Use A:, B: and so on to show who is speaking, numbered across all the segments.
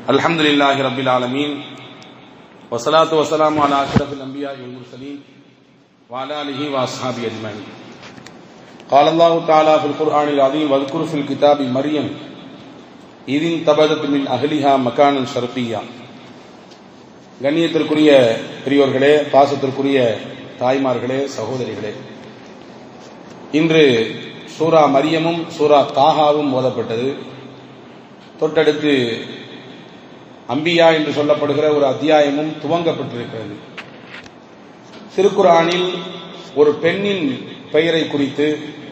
A: الحمد لله رب العالمين والصلاة والسلام على أشرف الأنبياء والمرسلين وعلى آله وأصحابه أجمعين قال الله تعالى في القرآن العظيم واذكر في الكتاب مريم إذ انتبذت من أهلها مكانا شرقيا கண்ணியத்திற்குரிய பெரியோர்களே பாசத்திற்குரிய தாய்மார்களே சகோதரிகளே இன்று சூரா மரியமும் சூரா தாகாவும் ஓதப்பட்டது தொட்டடுத்து அம்பியா என்று சொல்லப்படுகிற ஒரு அத்தியாயமும் துவங்கப்பட்டிருக்கிறது திருக்குரானில் ஒரு பெண்ணின் பெயரை குறித்து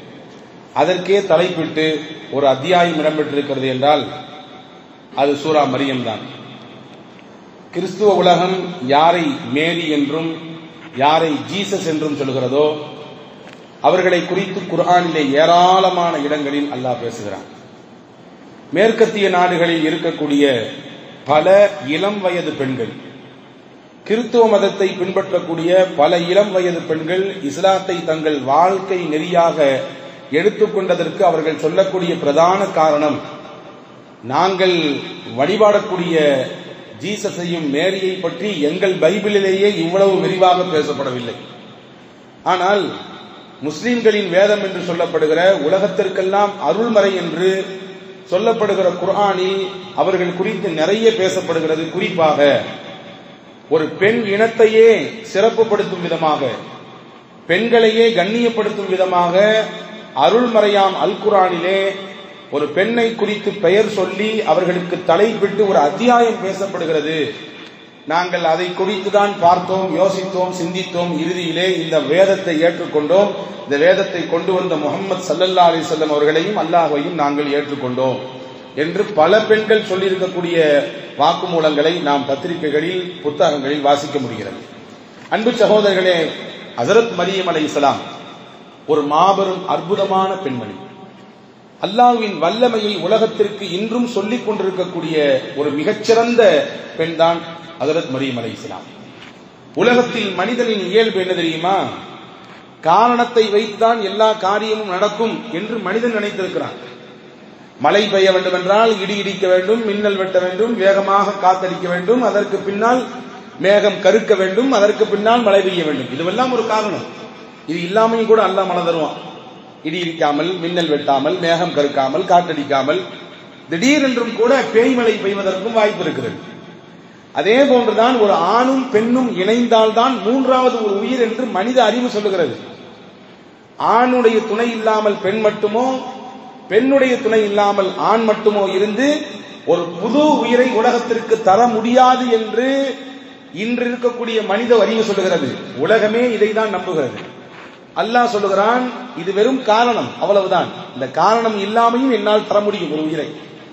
A: அதற்கே தலைப்பிட்டு ஒரு அத்தியாயம் இடம்பெற்றிருக்கிறது என்றால் அது சூரா மரியம் தான் கிறிஸ்துவ உலகம் யாரை மேரி என்றும் யாரை ஜீசஸ் என்றும் சொல்கிறதோ அவர்களை குறித்து குர்ஆனிலே ஏராளமான இடங்களில் அல்லாஹ் பேசுகிறான் மேற்கத்திய நாடுகளில் இருக்கக்கூடிய பல இளம் வயது பெண்கள் கிறிஸ்துவ மதத்தை பின்பற்றக்கூடிய பல இளம் வயது பெண்கள் இஸ்லாத்தை தங்கள் வாழ்க்கை நெறியாக எடுத்துக்கொண்டதற்கு அவர்கள் சொல்லக்கூடிய பிரதான காரணம் நாங்கள் வழிபாடக்கூடிய ஜீசஸையும் மேரியை பற்றி எங்கள் பைபிளிலேயே இவ்வளவு விரிவாக பேசப்படவில்லை ஆனால் முஸ்லிம்களின் வேதம் என்று சொல்லப்படுகிற உலகத்திற்கெல்லாம் அருள்மறை என்று சொல்லப்படுகிற குர்ஆனில் அவர்கள் குறித்து நிறைய பேசப்படுகிறது குறிப்பாக ஒரு பெண் இனத்தையே சிறப்புப்படுத்தும் விதமாக பெண்களையே கண்ணியப்படுத்தும் விதமாக அருள்மறையாம் அல் குரானிலே ஒரு பெண்ணை குறித்து பெயர் சொல்லி அவர்களுக்கு தலைப்பிட்டு ஒரு அத்தியாயம் பேசப்படுகிறது நாங்கள் அதை குறித்து தான் பார்த்தோம் யோசித்தோம் சிந்தித்தோம் இறுதியிலே இந்த வேதத்தை ஏற்றுக்கொண்டோம் இந்த வேதத்தை கொண்டு வந்த முகமது சல்லல்லா அலி செல்லம் அவர்களையும் அல்லாஹையும் நாங்கள் ஏற்றுக்கொண்டோம் என்று பல பெண்கள் சொல்லியிருக்கக்கூடிய வாக்குமூலங்களை நாம் பத்திரிகைகளில் புத்தகங்களில் வாசிக்க முடிகிறது அன்பு சகோதரர்களே ஹசரத் மரியம் அலை இஸ்லாம் ஒரு மாபெரும் அற்புதமான பெண்மணி அல்லாஹ்வின் வல்லமையை உலகத்திற்கு இன்றும் சொல்லிக் கொண்டிருக்கக்கூடிய ஒரு மிகச்சிறந்த பெண் தான் ஹசரத் மரியம் அலை இஸ்லாம் உலகத்தில் மனிதனின் இயல்பு என்ன தெரியுமா காரணத்தை வைத்துதான் எல்லா காரியமும் நடக்கும் என்று மனிதன் நினைத்திருக்கிறான் மழை பெய்ய வேண்டும் என்றால் இடி இடிக்க வேண்டும் மின்னல் வெட்ட வேண்டும் வேகமாக காத்தடிக்க வேண்டும் அதற்கு பின்னால் மேகம் கருக்க வேண்டும் அதற்கு பின்னால் மழை பெய்ய வேண்டும் இதுவெல்லாம் ஒரு காரணம் இது இல்லாமையும் கூட அல்ல மன தருவான் இடி இடிக்காமல் மின்னல் வெட்டாமல் மேகம் கருக்காமல் காற்றடிக்காமல் திடீரென்றும் கூட பேய்மழை பெய்வதற்கும் வாய்ப்பு இருக்கிறது அதே போன்றுதான் ஒரு ஆணும் பெண்ணும் இணைந்தால்தான் மூன்றாவது ஒரு உயிர் என்று மனித அறிவு சொல்லுகிறது ஆணுடைய துணை இல்லாமல் பெண் மட்டுமோ பெண்ணுடைய துணை இல்லாமல் ஆண் மட்டுமோ இருந்து ஒரு புது உயிரை உலகத்திற்கு தர முடியாது என்று இன்று இருக்கக்கூடிய மனித அறிவு சொல்லுகிறது உலகமே இதை தான் நம்புகிறது அல்லாஹ் சொல்லுகிறான் இது வெறும் காரணம் அவ்வளவுதான் இந்த காரணம் இல்லாமையும் என்னால் தர முடியும் ஒரு உயிரை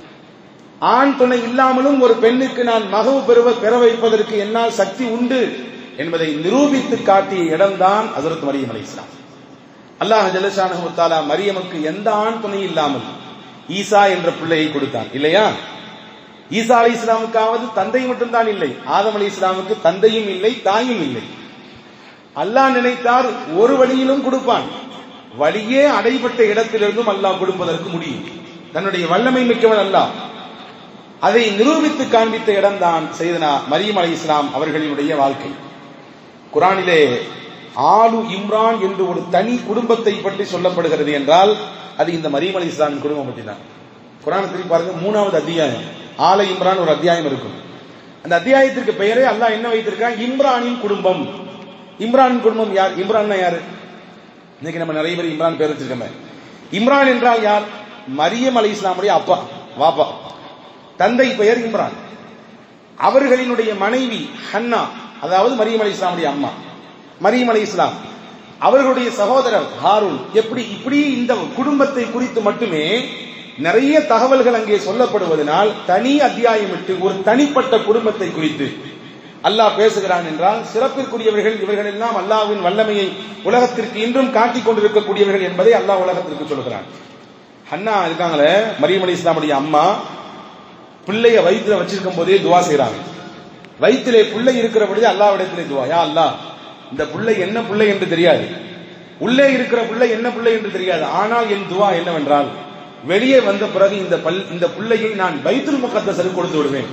A: ஆண் துணை இல்லாமலும் ஒரு பெண்ணுக்கு நான் மகவு பெறுவ பெற வைப்பதற்கு என்னால் சக்தி உண்டு என்பதை நிரூபித்து காட்டிய இடம்தான் ஹசரத் மரியம் அலி இஸ்லாம் அல்லாஹ் ஜலசானஹுத்தாலா மரியமுக்கு எந்த ஆண் துணை இல்லாமல் ஈசா என்ற பிள்ளையை கொடுத்தான் இல்லையா ஈசா அலி இஸ்லாமுக்காவது தந்தை மட்டும்தான் இல்லை ஆதம் அலி இஸ்லாமுக்கு தந்தையும் இல்லை தாயும் இல்லை அல்லாஹ் நினைத்தார் ஒரு வழியிலும் கொடுப்பான் வழியே அடைபட்ட இடத்திலிருந்தும் அல்லாஹ் கொடுப்பதற்கு முடியும் தன்னுடைய வல்லமை மிக்கவன் அல்லாஹ் அதை நிரூபித்து காண்பித்த இடம்தான் செய்தனா மரியம் அலி இஸ்லாம் அவர்களினுடைய வாழ்க்கை குரானிலே ஆலு இம்ரான் என்று ஒரு தனி குடும்பத்தை பற்றி சொல்லப்படுகிறது என்றால் அது இந்த மரியம் அலி இஸ்லாமின் குடும்பம் பற்றி தான் குரானத்தில் பாருங்க மூணாவது அத்தியாயம் ஆல இம்ரான் ஒரு அத்தியாயம் இருக்கும் அந்த அத்தியாயத்திற்கு பெயரே அல்லாஹ் என்ன வைத்திருக்கான் இம்ரானின் குடும்பம் இம்ரான் குடும்பம் யார் இம்ரான் யாரு இன்னைக்கு நம்ம நிறைய பேர் இம்ரான் பேர் வச்சிருக்கோமே இம்ரான் என்றால் யார் மரியம் அலி இஸ்லாமுடைய அப்பா வாப்பா தந்தை பெயர் இம்ரான் அவர்களினுடைய மனைவி ஹன்னா அதாவது மரியம் அலி இஸ்லாமுடைய அம்மா மரியம் அலி இஸ்லாம் அவர்களுடைய சகோதரர் ஹாரூன் எப்படி இப்படி இந்த குடும்பத்தை குறித்து மட்டுமே நிறைய தகவல்கள் அங்கே சொல்லப்படுவதனால் தனி அத்தியாயமிட்டு ஒரு தனிப்பட்ட குடும்பத்தை குறித்து அல்லாஹ் பேசுகிறான் என்றால் சிறப்பிற்குரியவர்கள் இவர்கள் எல்லாம் அல்லாஹ்வின் வல்லமையை உலகத்திற்கு இன்றும் காட்டிக் கொண்டிருக்கக்கூடியவர்கள் என்பதை அல்லாஹ் உலகத்திற்கு சொல்கிறான் ஹன்னா இருக்காங்களே மரியம் அலி இஸ்லாமுடைய அம்மா பிள்ளைய வயிற்றுல வச்சிருக்கும் போதே துவா செய்யறாங்க வயிற்றிலே பிள்ளை இருக்கிற பொழுது அல்லாவிடத்திலே துவா யா அல்லாஹ் இந்த பிள்ளை என்ன பிள்ளை என்று தெரியாது உள்ளே இருக்கிற பிள்ளை என்ன பிள்ளை என்று தெரியாது ஆனால் என் துவா என்னவென்றால் வெளியே வந்த பிறகு இந்த பல் இந்த பிள்ளையை நான் பைத்துல் முகத்தசருக்கு கொடுத்து விடுவேன்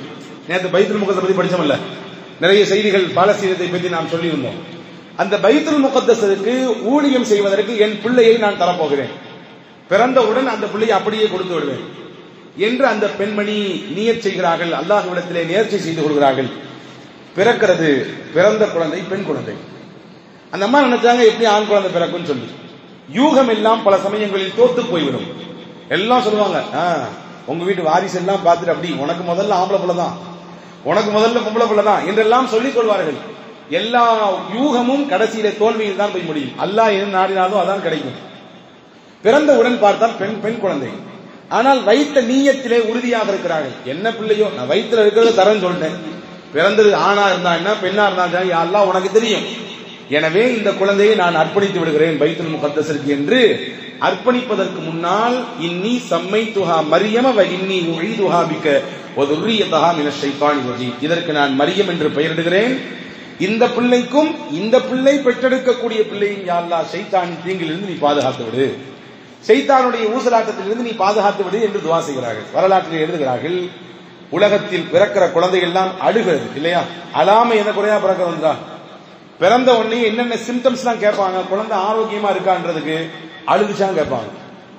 A: நேற்று பைத்துல் முகத்தை பத்தி படிச்சோம்ல நிறைய செய்திகள் பாலஸ்தீனத்தை பற்றி நாம் சொல்லியிருந்தோம் அந்த பைத்துல் முகத்தஸுக்கு ஊழியம் செய்வதற்கு என் பிள்ளையை நான் தரப்போகிறேன் பிறந்தவுடன் அந்த பிள்ளையை அப்படியே கொடுத்து விடுவேன் என்று அந்த பெண்மணி நியர் செய்கிறார்கள் அல்லாஹ்விடத்திலே நேர்ச்சி செய்து கொள்கிறார்கள் பிறக்கிறது பிறந்த குழந்தை பெண் குழந்தை அந்த அம்மா நினைச்சாங்க எப்படி ஆண் குழந்தை பிறக்கும்னு சொல்லி யூகம் எல்லாம் பல சமயங்களில் தோத்து போய்விடும் எல்லாம் சொல்லுவாங்க "ஆ, உங்க வீட்டு வாரிசு எல்லாம் பார்த்துட்டு அப்படி உனக்கு முதல்ல ஆம்பளை பிள்ளை தான் உனக்கு முதல்ல பொம்பளை பிள்ளை தான் என்றெல்லாம் சொல்லிக் கொள்வார்கள் எல்லா யூகமும் கடைசியில தோல்வியில் தான் போய் முடியும் அல்லாஹ் என்ன நாடினாலும் அதான் கிடைக்கும் பிறந்தவுடன் பார்த்தால் பெண் பெண் குழந்தை ஆனால் வைத்த நீயத்திலே உறுதியாக இருக்கிறார்கள் என்ன பிள்ளையோ நான் வயித்துல இருக்கிறத தரேன்னு சொல்லிட்டேன் பிறந்தது ஆணா இருந்தா என்ன பெண்ணா இருந்தா என்ன, யா அல்லாஹ் உனக்கு தெரியும் எனவே இந்த குழந்தையை நான் அர்ப்பணித்து விடுகிறேன் பைத்துல் முகத்தசருக்கு என்று அர்ப்பணிப்பதற்கு முன்னால் இன்னி சம்மை துஹா மரியம வ இன்னி உழிதுஹா பிக்க ஒதுரியதஹா மின ஷைத்தானி ரஜீம் இதற்கு நான் மரியம் என்று பெயரிடுகிறேன் இந்த பிள்ளைக்கும் இந்த பிள்ளை பெற்றெடுக்கக்கூடிய பிள்ளையும் யா அல்லாஹ் ஷைத்தானின் தீங்கிலிருந்து நீ பாதுகாத்து விடு ஷைத்தானுடைய ஊசலாட்டத்திலிருந்து நீ பாதுகாத்து விடு என்று துவா செய்கிறார்கள் வரலாற்றில் எழுதுகிறார்கள் உலகத்தில் பிறக்கிற குழந்தைகள் எல்லாம் அழுகிறது இல்லையா அலாமை என்ன குறையா பிறக்கிறது தான் பிறந்த உடனே என்னென்ன சிம்டம்ஸ் எல்லாம் கேட்பாங்க குழந்தை ஆரோக்கியமா இருக்கான்றதுக்கு அழுதுச்சான்னு கேட்பாங்க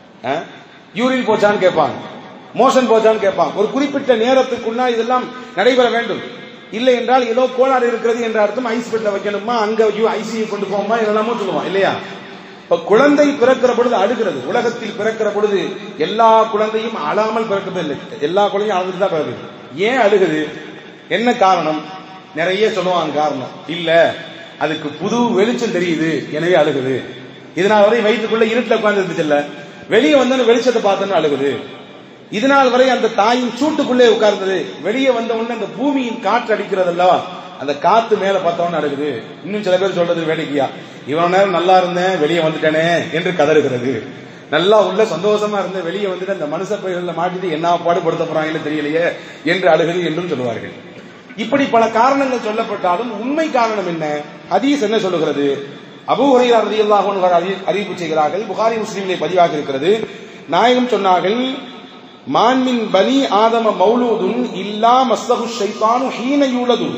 A: யூரின் போச்சான்னு கேட்பாங்க மோஷன் போச்சான்னு கேட்பாங்க ஒரு குறிப்பிட்ட நேரத்துக்குள்ளா இதெல்லாம் நடைபெற வேண்டும் இல்லை என்றால் ஏதோ கோளாறு இருக்கிறது என்ற அர்த்தம் ஐசிபிட்ல வைக்கணுமா அங்க ஐசியூ கொண்டு போகுமா இதெல்லாமோ சொல்லுவோம் இல்லையா இப்ப குழந்தை பிறக்கிற பொழுது அழுகிறது உலகத்தில் பிறக்கிற பொழுது எல்லா குழந்தையும் அழாமல் பிறக்கிறது இல்லை எல்லா குழந்தையும் அழுதுட்டு தான் பிறகுது ஏன் அழுகுது என்ன காரணம் நிறைய சொல்லுவாங்க காரணம் இல்ல அதுக்கு புது வெளிச்சம் தெரியுது எனவே அழுகுது இதனால் வரை வயிற்றுக்குள்ள இருட்டுல உட்கார்ந்து இருந்துச்சுல்ல வெளியே வந்து வெளிச்சத்தை பார்த்தோன்னு அழுகுது இதனால் வரை அந்த தாயின் சூட்டுக்குள்ளே உட்கார்ந்தது வெளியே வந்த உடனே அந்த பூமியின் காற்று அடிக்கிறது அல்லவா அந்த காத்து மேல பார்த்தவொன்னு அழுகுது இன்னும் சில பேர் சொல்றது வேடிக்கையா இவ்வளவு நேரம் நல்லா இருந்தேன் வெளியே வந்துட்டேனே என்று கதறுகிறது நல்லா உள்ள சந்தோஷமா இருந்தேன் வெளியே வந்துட்டு அந்த மனுஷ பயிர்கள மாட்டிட்டு என்ன பாடுபடுத்த போறாங்களே தெரியலையே என்று அழுகுது என்றும் சொல்லுவார்கள் இப்படி பல காரணங்கள் சொல்லப்பட்டாலும் உண்மை காரணம் என்ன ஹதீஸ் என்ன சொல்லுகிறது அபூ ஹுரைரா ரலியல்லாஹு அன்ஹு அறி- அறிவிப்பு செய்கிறார்கள் புகாரி முஸ்லிமிலே பதிவாக இருக்கிறது நாயகம் சொன்னார்கள் மான்மின் பனி ஆதம மௌலூதுன் இல்லா மஸ்ஸஹு ஷைத்தானு ஹீன யூலது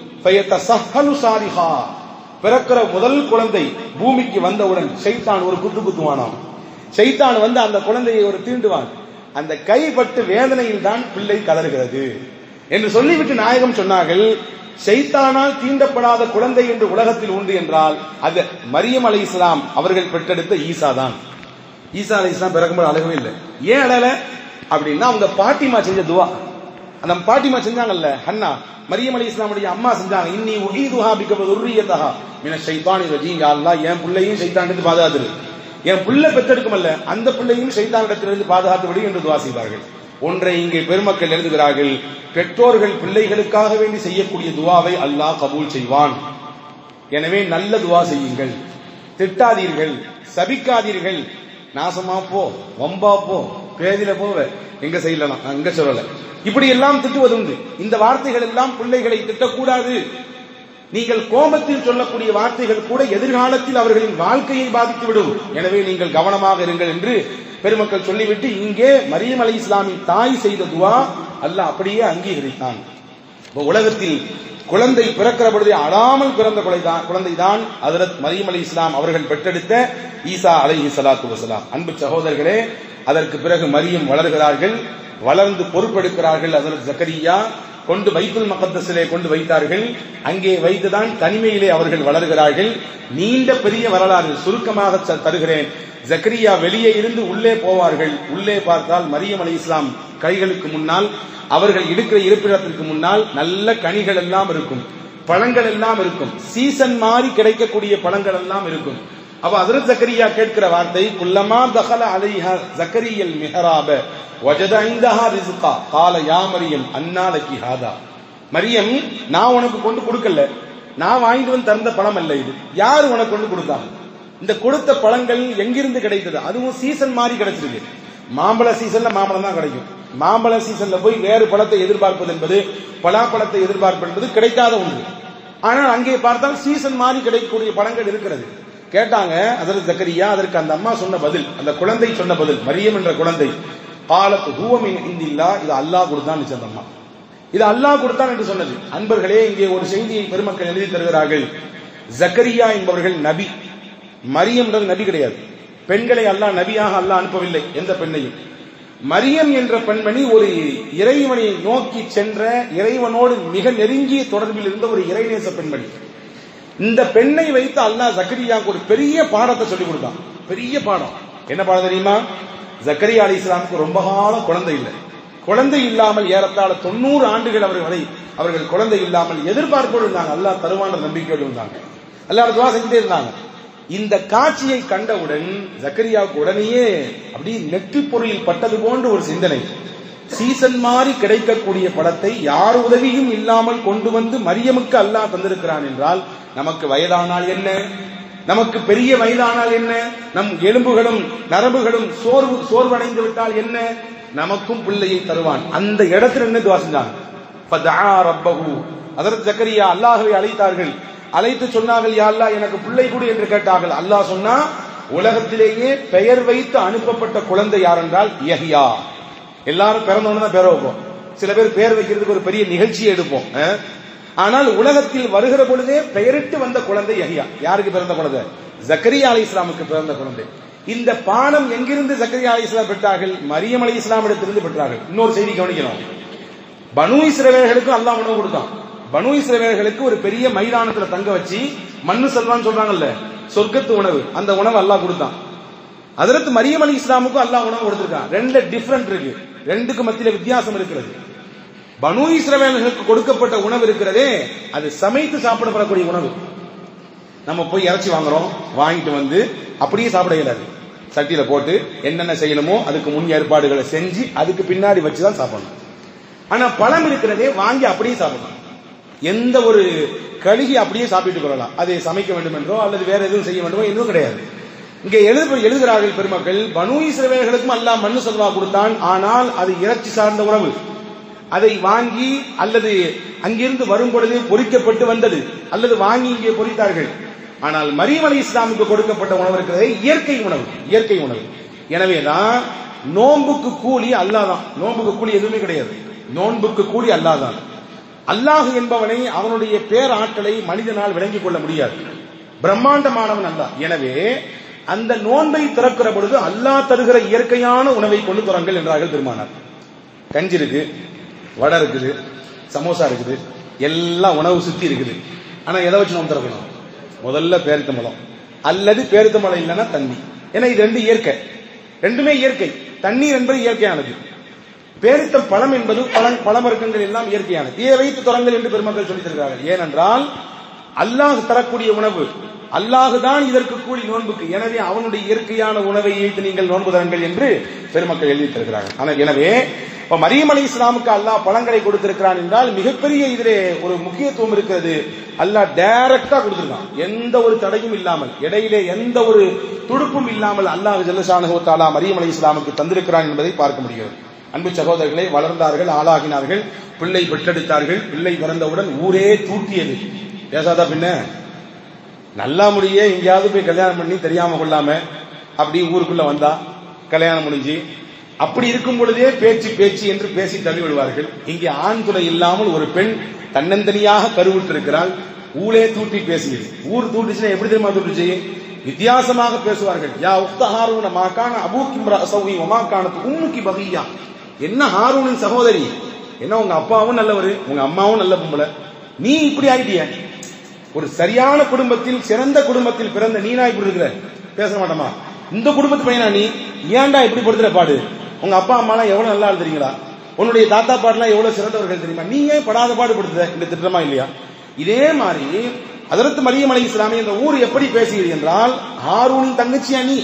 A: ஃபயதஸஹலு சாரிஹா பிறக்கிற முதல் குழந்தை பூமிக்கு வந்தவுடன் ஷைத்தான் ஒரு குத்து குத்துவானாம் ஷைத்தான் வந்து அந்த குழந்தையை ஒரு தீண்டுவான் அந்த கைப்பட்டு வேதனையில் தான் பிள்ளை கதறுகிறது என்று சொல்லிவிட்டு நாயகம் சொன்னார்கள் ஷைத்தானால் தீண்டப்படாத குழந்தை என்று உலகத்தில் உண்டு என்றால் அது மரியம் அலை இஸ்லாம் அவர்கள் பெற்றெடுத்த ஈசா தான் ஈசா அலை இஸ்லாம் பிறக்கும்போது அழகவே இல்லை ஏன் அழல அப்படின்னா அவங்க பாட்டிமா செஞ்ச துவா அந்த பாட்டிமா செஞ்சாங்கல்ல ஹன்னா மரியம் அலி இஸ்லாமுடைய அம்மா செஞ்சாங்க இன்னி உஹீதுஹா பிக்க உர்ரியதஹா மின ஷைத்தானி ரஜீம் யா அல்லாஹ் என் பிள்ளையும் ஷைத்தானிடத்து பாதுகாத்துரு என் பிள்ளை பெற்றெடுக்குமல்ல அந்த பிள்ளையும் ஷைத்தானிடத்திலிருந்து பாதுகாத்து விடு என்று துவா செய்வார்கள் ஒன்றை இங்கே பெருமக்கள் எழுதுகிறார்கள் பெற்றோர்கள் பிள்ளைகளுக்காக வேண்டி செய்யக்கூடிய துவாவை அல்லாஹ் கபூல் செய்வான் எனவே நல்ல துவா செய்யுங்கள் திட்டாதீர்கள் சபிக்காதீர்கள் நாசமா போ வம்பா போ பேதில போவ எங்க செய்யலாம் நான் இங்க சொல்லல இப்படி எல்லாம் திட்டுவது உண்டு இந்த வார்த்தைகள் எல்லாம் பிள்ளைகளை திட்டக்கூடாது நீங்கள் கோபத்தில் சொல்லக்கூடிய வார்த்தைகள் கூட எதிர்காலத்தில் அவர்களின் வாழ்க்கையை பாதித்துவிடும் எனவே நீங்கள் கவனமாக இருங்கள் என்று பெருமக்கள் சொல்லிவிட்டு இங்கே மரியம் அலி இஸ்லாமின் தாய் செய்த துவா அல்லாஹ் அப்படியே அங்கீகரித்தான் இப்ப உலகத்தில் குழந்தை பிறக்கிற பொழுது அழாமல் பிறந்த குழந்தைதான் குழந்தைதான் ஹதரத் மரியம் அலி இஸ்லாம் அவர்கள் பெற்றெடுத்த ஈசா அலைஹி ஸலாத்து வஸலாம் அன்பு சகோதரர்களே அதற்கு பிறகு மரியம் வளர்கிறார்கள் வளர்ந்து பொறுப்பெடுக்கிறார்கள் ஹதரத் ஜக்கரியா கொண்டு பைத்துல் மகத்தஸிலே கொண்டு வைத்தார்கள் அங்கே வைத்துதான் தனிமையிலே அவர்கள் வளர்கிறார்கள் நீண்ட பெரிய வரலாறு சுருக்கமாக ச- தருகிறேன் ஜக்கரியா வெளியே இருந்து உள்ளே போவார்கள் உள்ளே பார்த்தால் மரியம் அலி இஸ்லாம் கைகளுக்கு முன்னால் அவர்கள் இருக்கிற இருப்பிடத்திற்கு முன்னால் நல்ல கனிகள் எல்லாம் இருக்கும் பழங்கள் எல்லாம் இருக்கும் சீசன் மாறி கிடைக்கக்கூடிய பழங்கள் எல்லாம் இருக்கும் அப்ப ஹஜரத் ஜக்கரியா கேட்கிற வார்த்தை குல்லமா தகல அலைஹா ஜக்கரியல் மிஹராப வஜத ஐந்தஹா ரிஸ்கா கால யா மரியம் அன்னா லக்கி ஹாதா மரியம் நான் உனக்கு கொண்டு கொடுக்கல நான் வாங்கிட்டு வந்து தந்த பழம் அல்ல இது யார் உனக்கு கொண்டு கொடுத்தாங்க இந்த கொடுத்த பழங்கள் எங்கிருந்து கிடைத்தது அதுவும் சீசன் மாதிரி கிடைச்சிருக்கு மாம்பழ சீசன்ல மாம்பழம் தான் கிடைக்கும் மாம்பழ சீசன்ல போய் வேறு பழத்தை எதிர்பார்ப்பது என்பது பலாப்பழத்தை எதிர்பார்ப்பது என்பது கிடைக்காத ஒன்று ஆனால் அங்கே பார்த்தால் சீசன் மாதிரி கிடைக்கக்கூடிய பழங்கள் இருக்கிறது கேட்டாங்க அதற்கு ஜக்கரியா அதற்கு அந்த அம்மா சொன்ன பதில் அந்த குழந்தை சொன்ன பதில் மரியம் என்ற குழந்தை காலத்து ஹூவமின் இந்தில்லா இது அல்லாஹ் கொடுத்தான் அந்த அம்மா இது அல்லாஹ் கொடுத்தான் என்று சொன்னது அன்பர்களே இங்கே ஒரு செய்தியை பெருமக்கள் எழுதி தருகிறார்கள் ஜக்கரியா என்பவர்கள் நபி மரியம்ன்றது நபி கிடையாது பெண்களை அல்லாஹ் நபியாக அல்லாஹ் அனுப்பவில்லை எந்த பெண்ணையும் மரியம் என்ற பெண்மணி ஒரு இறைவனை நோக்கி சென்ற இறைவனோடு மிக நெருங்கிய தொடர்பில் இருந்த ஒரு இறைநேச பெண்மணி இந்த பெண்ணை வைத்து அல்லாஹ் ஜக்கரியாவுக்கு ஒரு பெரிய பாடத்தை சொல்லி கொடுத்தான் பெரிய பாடம் என்ன பாடம் தெரியுமா ஜக்கரியா அலி இஸ்லாமுக்கு ரொம்ப காலம் குழந்தை இல்லை குழந்தை இல்லாமல் ஏறத்தாழ தொண்ணூறு ஆண்டுகள் அவர்கள் வரை அவர்கள் குழந்தை இல்லாமல் எதிர்பார்ப்போடு இருந்தாங்க அல்லாஹ் தருவான நம்பிக்கையோடு இருந்தாங்க அல்லாஹ் துவா செஞ்சுட்டே இருந்தாங்க இந்த காட்சியை கண்டவுடன் ஜக்கரியாவுக்கு உடனேயே அப்படி நெற்றி பொருளில் பட்டது போன்ற ஒரு சிந்தனை சீசன் மாறி கிடைக்கக்கூடிய படத்தை யார் உதவியும் இல்லாமல் கொண்டு வந்து மரியமுக்கு அல்லாஹ் தந்திருக்கிறான் என்றால் நமக்கு வயதானால் என்ன நமக்கு பெரிய வயதானால் என்ன நம் எலும்புகளும் நரம்புகளும் சோர்வு சோர்வடைந்து விட்டால் என்ன நமக்கும் பிள்ளையை தருவான் அந்த இடத்துல என்ன துவா செஞ்சாங்க ஃபதஆ ரப்பஹு அதற்கு ஜக்கரியா அல்லாஹ்வை அழைத்தார்கள் அழைத்து சொன்னார்கள் யா அல்லாஹ் எனக்கு பிள்ளை கொடு என்று கேட்டார்கள் அல்லாஹ் சொன்னா உலகத்திலேயே பெயர் வைத்து அனுப்பப்பட்ட குழந்தை யார் என்றால் யஹ்யா எல்லாரும் பிறந்தவன தான் பேர வைப்போம் சில பேர் பேர் வைக்கிறதுக்கு ஒரு பெரிய நிகழ்ச்சியை எடுப்போம் அஹ். ஆனால் உலகத்தில் வருகிற பொழுதே பெயரிட்டு வந்த குழந்தை யஹ்யா யாருக்கு பிறந்த குழந்தை ஜக்கரியா அலி இஸ்லாமுக்கு பிறந்த குழந்தை இந்த பாடம் எங்கிருந்து ஜக்கரியா அலி இஸ்லாம் பெற்றார்கள் மரியம் அலி இஸ்லாமிடத்திலிருந்து பெற்றார்கள் இன்னொரு செய்தி கவனிக்கணும் பனு இஸ்ரவேலர்களுக்கும் அல்லாஹ் உணவு கொடுத்தான் பனு இஸ்ரவேலர்களுக்கு ஒரு பெரிய மைதானத்துல தங்க வச்சு மண்ணு செல்வான்னு சொல்றாங்கல்ல சொர்க்கத்து உணவு அந்த உணவு அல்லாஹ் கொடுத்தான் அதற்கு மரியம் அலி இஸ்லாமுக்கும் அல்லாஹ் உணவு கொடுத்திருக்கான் ரெண்டு டிஃபரண்ட் இருக்கு ரெண்டுக்கு மத்தியில வித்தியாசம் இருக்கிறது பனு இஸ்ரவேலர்களுக்கு கொடுக்கப்பட்ட உணவு இருக்கிறதே அது சமைத்து சாப்பிடப்படக்கூடிய உணவு நம்ம போய் இறைச்சி வாங்குறோம் வாங்கிட்டு வந்து அப்படியே சாப்பிட இயலாது சட்டியில போட்டு என்னென்ன செய்யணுமோ அதுக்கு முன் ஏற்பாடுகளை செஞ்சு அதுக்கு பின்னாடி வச்சு தான் சாப்பிடணும் ஆனா பழம் இருக்கிறதே வாங்கி அப்படியே சாப்பிடணும் எந்த ஒரு கழுகி அப்படியே சாப்பிட்டு கொள்ளலாம் அதை சமைக்க வேண்டும் என்றோ அல்லது வேற எதுவும் செய்ய வேண்டுமோ எதுவும் கிடையாது இங்கே எழுது எழுதுகிறார்கள் பெருமக்கள் பனு இஸ்ரவேலர்களுக்கும் அல்லாஹ் மண்ணு செல்வா கொடுத்தான் ஆனால் அது இறைச்சி சார்ந்த உணவு அதை வாங்கி அல்லது அங்கிருந்து வரும் பொழுது பொறிக்கப்பட்டு வந்தது அல்லது வாங்கி இங்கே பொறித்தார்கள் ஆனால் மரியம் அலி இஸ்லாமுக்கு கொடுக்கப்பட்ட உணவு இருக்கிறது இயற்கை உணவு இயற்கை உணவு எனவேதான் நோன்புக்கு கூலி அல்லாஹ் தான் நோன்புக்கு கூலி எதுவுமே கிடையாது நோன்புக்கு கூலி அல்லாஹ் தான் அல்லாஹ் என்பவனை அவனுடைய பேராற்றலை மனிதனால் விளங்கிக் கொள்ள முடியாது பிரம்மாண்டமானவன் அல்லாஹ் எனவே அந்த நோன்பை திறக்கிற பொழுது அல்லாஹ் தருகிற இயற்கையான உணவை கொண்டு துறங்கள் என்றார்கள் பெருமானார் கஞ்சி இருக்கு வடை இருக்குது சமோசா இருக்குது எல்லாம் உணவு சுத்தி இருக்குது ஆனா எதை வச்சு நோம்பு திறக்கணும் முதல்ல பேரித்தம்பழம் அல்லது பேரித்தம்பழம் இல்லைன்னா தண்ணி ஏன்னா இது ரெண்டு இயற்கை ரெண்டுமே இயற்கை தண்ணீர் என்பது இயற்கையானது பேரித்தம் பழம் என்பது பழம் பழமருக்கங்கள் எல்லாம் இயற்கையானது இதை வைத்து தொடங்கள் என்று பெருமக்கள் சொல்லித் தருகிறார்கள் ஏனென்றால் அல்லாஹ் தரக்கூடிய உணவு அல்லாஹ் தான் இதற்கு கூலி நோன்புக்கு எனவே அவனுடைய இயற்கையான உணவை வைத்து நீங்கள் நோன்பு தருங்கள் என்று பெருமக்கள் எழுதி தருகிறார்கள் ஆனால் எனவே இப்ப மரியம் அலி இஸ்லாமுக்கு அல்லாஹ் பழங்களை கொடுத்திருக்கிறான் என்றால் மிகப்பெரிய இதிலே ஒரு முக்கியத்துவம் இருக்கிறது அல்லாஹ் டைரக்டா கொடுத்திருக்கான் எந்த ஒரு தடையும் இல்லாமல் இடையிலே எந்த ஒரு துடுப்பும் இல்லாமல் அல்லாஹ் ஜல்லஷானு தாலா மரியம் அலி இஸ்லாமுக்கு தந்திருக்கிறான் என்பதை பார்க்க முடிகிறது அன்பு சகோதரர்களே வளர்ந்தார்கள் ஆளாகினார்கள் பிள்ளை பெற்றெடுத்தார்கள் பிள்ளை பிறந்தவுடன் ஊரே தூட்டியது பேசாதா பின்ன நல்லா முடியே எங்கேயாவது போய் கல்யாணம் பண்ணி தெரியாம கொள்ளாம அப்படி ஊருக்குள்ள வந்தா கல்யாணம் முடிஞ்சு அப்படி இருக்கும் பொழுதே பேச்சு பேச்சு என்று பேசி தள்ளி விடுவார்கள் இங்கே ஆண் துணை இல்லாமல் ஒரு பெண் தன்னந்தனியாக கருவுற்றிருக்கிறாள் ஊரே தூட்டி பேசியது ஊர் தூட்டுச்சுன்னா எப்படி தெரியுமா தூட்டுச்சு வித்தியாசமாக பேசுவார்கள் யா உக்த ஹாரூன மாக்கான அபூக்கிம்ரா சௌவி ஒமாக்கானத்து உம்முக்கி பகியா என்ன ஹாரூனின் சகோதரி என்ன உங்க அப்பாவும் நல்லவர் உங்க அம்மாவும் நல்ல பொம்பளை நீ இப்படி ஆயிட்டிய ஒரு சரியான குடும்பத்தில் சிறந்த குடும்பத்தில் பிறந்த நீனா இப்படி இருக்கிற பேச மாட்டோமா இந்த குடும்பத்து பையனா நீ ஏன்டா இப்படி படுத்துற பாடு உங்க அப்பா அம்மா எல்லாம் எவ்வளவு நல்லா தெரியுங்களா உன்னுடைய தாத்தா பாட்டுலாம் எவ்வளவு சிறந்தவர்கள் தெரியுமா நீ ஏன் படாத பாடு படுத்துற இந்த திட்டமா இல்லையா இதே மாதிரி அதற்கு மரியம் அலி இஸ்லாமி இந்த ஊர் எப்படி பேசுகிறது என்றால் ஹாரூனின் தங்கச்சியா நீ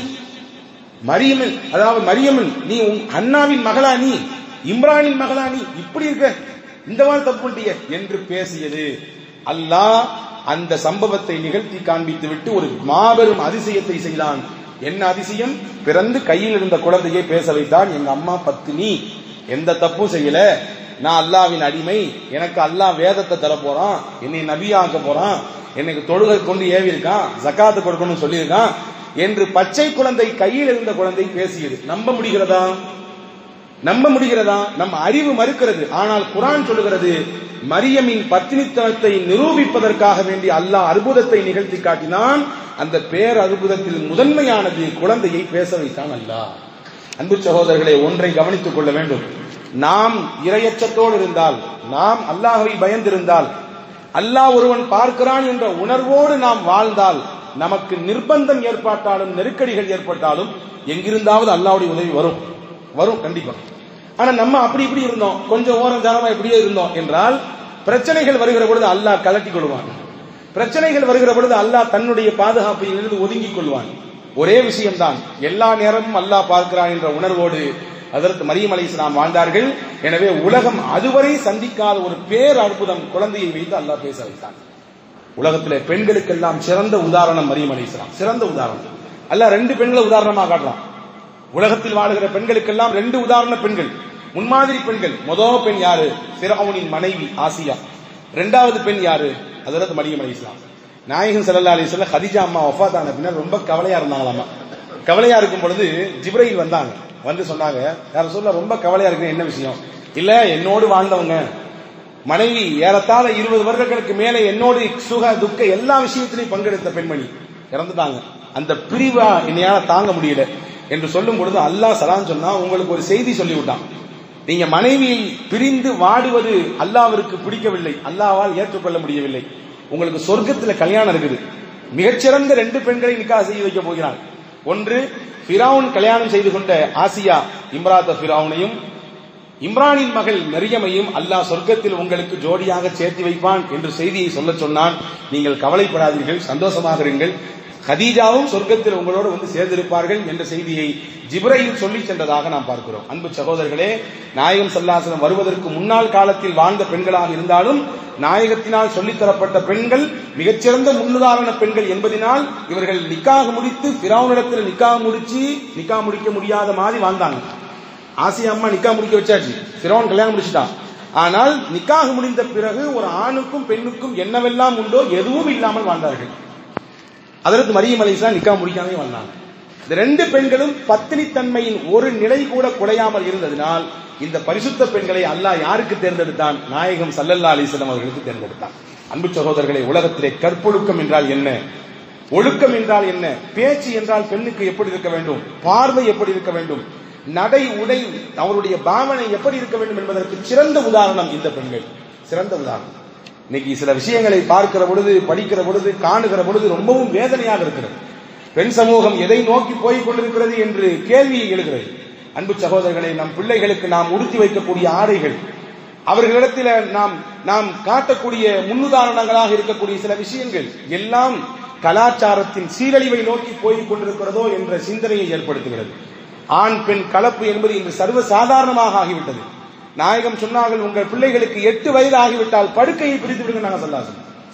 A: மரியமன் அதாவது மரியமன் நீ உன் அண்ணாவின் மகளா நீ இம்ரானின் மகளா நீ இப்படி இருக்க இந்த மாதிரி தப்பு பண்ணிட்டியே என்று பேசியது அல்லாஹ் அந்த சம்பவத்தை நிகழ்த்தி காண்பித்து விட்டு ஒரு மாபெரும் அதிசயத்தை செய்தான் என்ன அதிசயம் பிறந்து கையில் இருந்த குழந்தையை பேச வைத்தான் எங்க அம்மா பத்தினி எந்த தப்பும் செய்யல நான் அல்லாவின் அடிமை எனக்கு அல்லாஹ் வேதத்தை தர போறான் என்னை நபியாக்க போறான் எனக்கு தொழுகை கொண்டு ஏவி இருக்கான் ஜக்காத்து கொடுக்கணும்னு சொல்லியிருக்கான் என்று பச்சை குழந்தை கையில் இருந்த குழந்தை பேசியது நம்ப முடிகிறதா நம்ப முடிகிறதா நம்ம அறிவு மறுக்கிறது ஆனால் குரான் சொல்லுகிறது மரியமின் பத்தினித்தனத்தை நிரூபிப்பதற்காக வேண்டி அல்லாஹ் அற்புதத்தை நிகழ்த்தி காட்டினான் அந்த பேர் அற்புதத்தில் முதன்மையானது குழந்தையை பேச வைத்தான் அல்லாஹ் அன்பு சகோதரர்களே ஒன்றை கவனித்துக் கொள்ள வேண்டும் நாம் இரையச்சத்தோடு இருந்தால் நாம் அல்லாஹை பயந்திருந்தால் அல்லாஹ் ஒருவன் பார்க்கிறான் என்ற உணர்வோடு நாம் வாழ்ந்தால் நமக்கு நிர்பந்தம் ஏற்பட்டாலும் நெருக்கடிகள் ஏற்பட்டாலும் எங்கிருந்தாவது அல்லாவுடைய உதவி வரும் வரும் கண்டிப்பா ஆனா நம்ம அப்படி இப்படி இருந்தோம் கொஞ்சம் ஓரம் ஜானமா இப்படியே இருந்தோம் என்றால் பிரச்சனைகள் வருகிற பொழுது அல்லாஹ் கலட்டி கொள்வான் பிரச்சனைகள் வருகிற பொழுது அல்லாஹ் தன்னுடைய பாதுகாப்பில் இருந்து ஒதுங்கிக் கொள்வான் ஒரே விஷயம்தான் எல்லா நேரமும் அல்லாஹ் பார்க்கிறான் என்ற உணர்வோடு அதற்கு மரியம் அலி இஸ்லாம் வாழ்ந்தார்கள் எனவே உலகம் அதுவரை சந்திக்காத ஒரு பேர் அற்புதம் குழந்தையை வைத்து அல்லாஹ் பேச வைத்தான் உலகத்திலே பெண்களுக்கெல்லாம் சிறந்த உதாரணம் மரியம் அலி இஸ்லாம் சிறந்த உதாரணம் அல்லாஹ் ரெண்டு பெண்களை உதாரணமாக காட்டுறான் உலகத்தில் வாழுகிற பெண்களுக்கெல்லாம் ரெண்டு உதாரண பெண்கள் முன்மாதிரி பெண்கள் முதல் பெண் யாரு பிறவுனின் மனைவி ஆசியா இரண்டாவது பெண் யாரு அதற்கு மரியம் அலி இஸ்லாம் நாயகன் சல்லா அலி சொல்ல ஹதிஜா அம்மா ஒஃபாத் ஆன பின்னர் ரொம்ப கவலையா இருந்தாங்களாமா கவலையா இருக்கும் பொழுது ஜிப்ரையில் வந்தாங்க வந்து சொன்னாங்க யார சொல்ல ரொம்ப கவலையா இருக்கு என்ன விஷயம் இல்ல என்னோடு வாழ்ந்தவங்க மனைவி ஏறத்தாழ இருபது வருடங்களுக்கு மேலே என்னோடு சுக துக்க எல்லா விஷயத்திலையும் பங்கெடுத்த பெண்மணி இறந்துட்டாங்க அந்த பிரிவா என்னையால தாங்க முடியல என்று சொல்லும் பொழுது அல்லாஹ் சலான் சொன்னா உங்களுக்கு ஒரு செய்தி சொல்லி விட்டான் நீங்க மனைவியை பிரிந்து வாடுவது அல்லாவிற்கு பிடிக்கவில்லை அல்லாவால் ஏற்றுக்கொள்ள முடியவில்லை உங்களுக்கு சொர்க்கத்துல கல்யாணம் இருக்குது மிகச்சிறந்த ரெண்டு பெண்களை நிக்காக செய்து வைக்க போகிறான் ஒன்று பிராவுன் கல்யாணம் செய்து கொண்ட ஆசியா இம்ராத்த பிராவுனையும் இம்ரானின் மகள் மரியமையும் அல்லாஹ் சொர்க்கத்தில் உங்களுக்கு ஜோடியாக சேர்த்து வைப்பான் என்று செய்தியை சொல்ல சொன்னான் நீங்கள் கவலைப்படாதீர்கள் சந்தோஷமாக இருங்கள் ஹதீஜாவும் சொர்க்கத்தில் உங்களோடு வந்து சேர்ந்திருப்பார்கள் என்ற செய்தியை ஜிப்ரையில் சொல்லி சென்றதாக நாம் பார்க்கிறோம் அன்பு சகோதரர்களே நாயகம் சல்லாசனம் வருவதற்கு முன்னாள் காலத்தில் வாழ்ந்த பெண்களாக இருந்தாலும் நாயகத்தினால் சொல்லித்தரப்பட்ட பெண்கள் மிகச்சிறந்த முன்னுதாரண பெண்கள் என்பதனால் இவர்கள் நிக்காக முடித்து பிராவுனிடத்தில் நிக்காக முடிச்சு நிக்கா முடிக்க முடியாத மாதிரி வாழ்ந்தாங்க ஆசியா அம்மா நிக்கா முடிக்க வச்சாச்சு பிறவன் கல்யாணம் முடிச்சுட்டான் ஆனால் நிக்காக முடிந்த பிறகு ஒரு ஆணுக்கும் பெண்ணுக்கும் என்னவெல்லாம் உண்டோ எதுவும் இல்லாமல் வாழ்ந்தார்கள் அதற்கு மரியம் அலிஸ்லாம் நிக்கா முடிக்காமே வந்தாங்க இந்த ரெண்டு பெண்களும் பத்தினித்தன்மையின் ஒரு நிலை கூட குறையாமல் இருந்ததினால் இந்த பரிசுத்த பெண்களை அல்லாஹ் யாருக்கு தேர்ந்தெடுத்தான் நாயகம் சல்லல்லா அலிஸ்லாம் அவர்களுக்கு தேர்ந்தெடுத்தான் அன்பு சகோதரர்களை உலகத்திலே கற்பொழுக்கம் என்றால் என்ன ஒழுக்கம் என்றால் என்ன பேச்சு என்றால் பெண்ணுக்கு எப்படி இருக்க வேண்டும் பார்வை எப்படி இருக்க வேண்டும் நடை உடை அவருடைய பாவனை எப்படி இருக்க வேண்டும் என்பதற்கு சிறந்த உதாரணம் இந்த பெண்கள் சிறந்த உதாரணம் இன்னைக்கு சில விஷயங்களை பார்க்கிற பொழுது படிக்கிற பொழுது காணுகிற பொழுது ரொம்பவும் வேதனையாக இருக்கிறது பெண் சமூகம் எதை நோக்கி போய் கொண்டிருக்கிறது என்று கேள்வியை எழுகிறது அன்பு சகோதரர்களை நம் பிள்ளைகளுக்கு நாம் உடுத்தி வைக்கக்கூடிய ஆடைகள் அவர்களிடத்தில் நாம் நாம் காட்டக்கூடிய முன்னுதாரணங்களாக இருக்கக்கூடிய சில விஷயங்கள் எல்லாம் கலாச்சாரத்தின் சீரழிவை நோக்கி போய் கொண்டிருக்கிறதோ என்ற சிந்தனையை ஏற்படுத்துகிறது ஆண் பெண் கலப்பு என்பது இன்று சர்வ சாதாரணமாக ஆகிவிட்டது நாயகம் சொன்னார்கள் உங்கள் பிள்ளைகளுக்கு எட்டு வயது ஆகிவிட்டால் படுக்கையை பிரித்து விடுங்க நாங்க சொல்லாசன்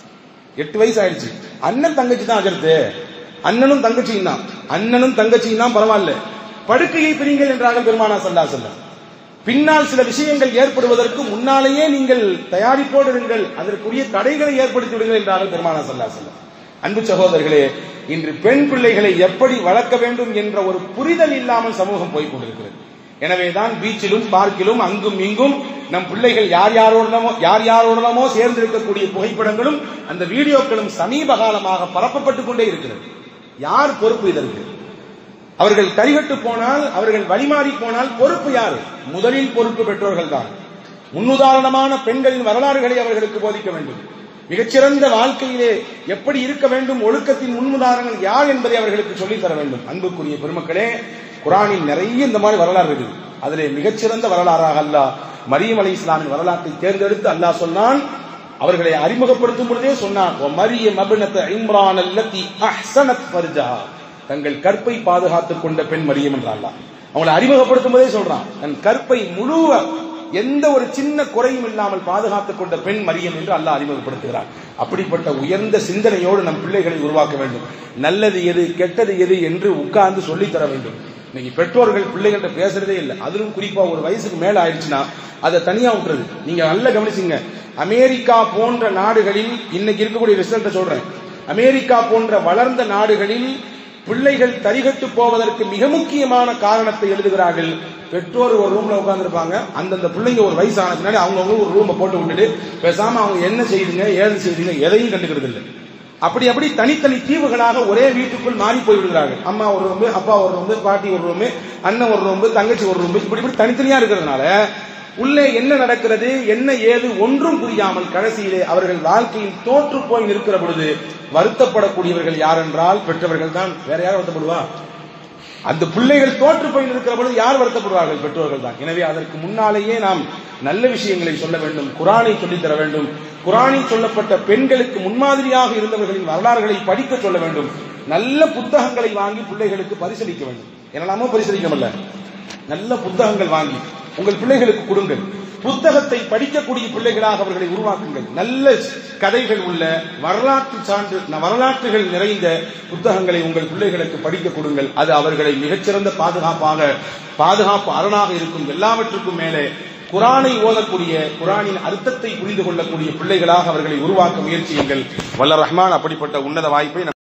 A: எட்டு வயசு ஆயிடுச்சு அண்ணன் தங்கச்சி தான் அகர்த்து அண்ணனும் தங்கச்சியும் தான் அண்ணனும் தங்கச்சியும் தான் பரவாயில்ல படுக்கையை பிரிங்கள் என்றார்கள் பெருமானா சல்லா செல்லம் பின்னால் சில விஷயங்கள் ஏற்படுவதற்கு முன்னாலேயே நீங்கள் தயாரிப்போடு இருங்கள் அதற்குரிய தடைகளை ஏற்படுத்தி விடுங்கள் என்றார்கள் பெருமானா சல்லா செல்லம் அன்பு சகோதரர்களே இன்று பெண் பிள்ளைகளை எப்படி வளர்க்க வேண்டும் என்ற ஒரு புரிதல் இல்லாமல் சமூகம் போய் கொண்டிருக்கிறது எனவேதான் பீச்சிலும் பார்க்கிலும் அங்கும் இங்கும் நம் பிள்ளைகள் யார் யாரோடமோ யார் யாரோடமோ சேர்ந்து இருக்கக்கூடிய புகைப்படங்களும் அந்த வீடியோக்களும் சமீப காலமாக பரப்பப்பட்டுக் கொண்டே இருக்கிறது யார் பொறுப்பு இதற்கு அவர்கள் கைகட்டு போனால் அவர்கள் வழிமாறி போனால் பொறுப்பு யாரு முதலில் பொறுப்பு பெற்றோர்கள் தான் முன்னுதாரணமான பெண்களின் வரலாறுகளை அவர்களுக்கு போதிக்க வேண்டும் மிகச்சிறந்த வாழ்க்கையிலே எப்படி இருக்க வேண்டும் ஒழுக்கத்தின் முன்னுதாரணங்கள் யார் என்பதை அவர்களுக்கு சொல்லித் தர வேண்டும் அன்புக்குரிய பெருமக்களே குரானில் நிறைய இந்த மாதிரி வரலாறு இருக்குது அதிலே மிகச்சிறந்த வரலாறாக அல்லாஹ் மரியம் அலி இஸ்லாமின் வரலாற்றை தேர்ந்தெடுத்து அல்லாஹ் சொன்னான் அவர்களை அறிமுகப்படுத்தும் பொழுதே சொன்னான் மரியம் அபினத்த இம்ரான் அல்லத்தி அஹ்சனத் ஃபர்ஜா தங்கள் கற்பை பாதுகாத்துக் கொண்ட பெண் மரியம் என்ற அல்லாஹ் அவங்களை அறிமுகப்படுத்தும் போதே சொல்றான் தன் கற்பை முழுவ எந்த ஒரு சின்ன குறையும் இல்லாமல் பாதுகாத்துக் கொண்ட பெண் மரியம் என்று அல்லாஹ் அறிமுகப்படுத்துகிறார் அப்படிப்பட்ட உயர்ந்த சிந்தனையோடு நம் பிள்ளைகளை உருவாக்க வேண்டும் நல்லது எது கெட்டது எது என்று உட்கார்ந்து சொல்லித் தர வேண்டும் இன்னைக்கு பெற்றோர்கள் பிள்ளைகள்ட்ட பேசுறதே இல்லை அதிலும் குறிப்பா ஒரு வயசுக்கு மேல ஆயிடுச்சுன்னா அதை தனியா விட்டுறது நீங்க நல்லா கவனிச்சுங்க அமெரிக்கா போன்ற நாடுகளில் இன்னைக்கு இருக்கக்கூடிய ரிசல்ட்டை சொல்றேன் அமெரிக்கா போன்ற வளர்ந்த நாடுகளில் பிள்ளைகள் தரிகட்டு போவதற்கு மிக முக்கியமான காரணத்தை எழுதுகிறார்கள் பெற்றோர் ஒரு ரூம்ல உட்கார்ந்துருப்பாங்க அந்தந்த பிள்ளைங்க ஒரு வயசான பின்னாடி அவங்கவுங்க ஒரு ரூமை போட்டு விட்டுட்டு பேசாம அவங்க என்ன செய்யுதுங்க ஏது செய்யுதுங்க எதையும் கண்டுக்கிறது இல்லை அப்படி அப்படி தனித்தனி தீவுகளாக ஒரே வீட்டுக்குள் மாறி போய் விடுகிறார்கள் அம்மா ஒரு ரூம் அப்பா ஒரு ரூம் பாட்டி ஒரு ரூம் அண்ணன் ஒரு ரூம் தங்கச்சி ஒரு ரூம் இப்படி இப்படி தனித்தனியா இருக்கிறதுனால உள்ளே என்ன நடக்கிறது என்ன ஏது ஒன்றும் புரியாமல் கடைசியிலே அவர்கள் வாழ்க்கையில் தோற்று போய் நிற்கிற பொழுது வருத்தப்படக்கூடியவர்கள் யார் என்றால் பெற்றவர்கள் தான் வேற யார் வருத்தப்படுவா அந்த பிள்ளைகள் தோற்று போய் நிற்கிற பொழுது யார் வருத்தப்படுவார்கள் பெற்றோர்கள் தான் எனவே அதற்கு முன்னாலேயே நாம் நல்ல விஷயங்களை சொல்ல வேண்டும் குரானை சொல்லித் தர வேண்டும் குரானில் சொல்லப்பட்ட பெண்களுக்கு முன்மாதிரியாக இருந்தவர்களின் வரலாறுகளை படிக்க சொல்ல வேண்டும் நல்ல புத்தகங்களை வாங்கி பிள்ளைகளுக்கு பரிசளிக்க வேண்டும் என்னெல்லாமோ பரிசளிக்கமல்ல நல்ல புத்தகங்கள் வாங்கி உங்கள் பிள்ளைகளுக்கு கொடுங்கள் புத்தகத்தை படிக்கக்கூடிய பிள்ளைகளாக அவர்களை உருவாக்குங்கள் நல்ல கதைகள் உள்ள வரலாற்று சான்று வரலாற்றுகள் நிறைந்த புத்தகங்களை உங்கள் பிள்ளைகளுக்கு படிக்க கொடுங்கள் அது அவர்களை மிகச்சிறந்த பாதுகாப்பாக பாதுகாப்பு அரணாக இருக்கும் எல்லாவற்றுக்கும் மேலே குரானை ஓதக்கூடிய குரானின் அர்த்தத்தை புரிந்து கொள்ளக்கூடிய பிள்ளைகளாக அவர்களை உருவாக்க முயற்சியுங்கள் வல்ல ரஹ்மான் அப்படிப்பட்ட உன்னத வாய்ப்பை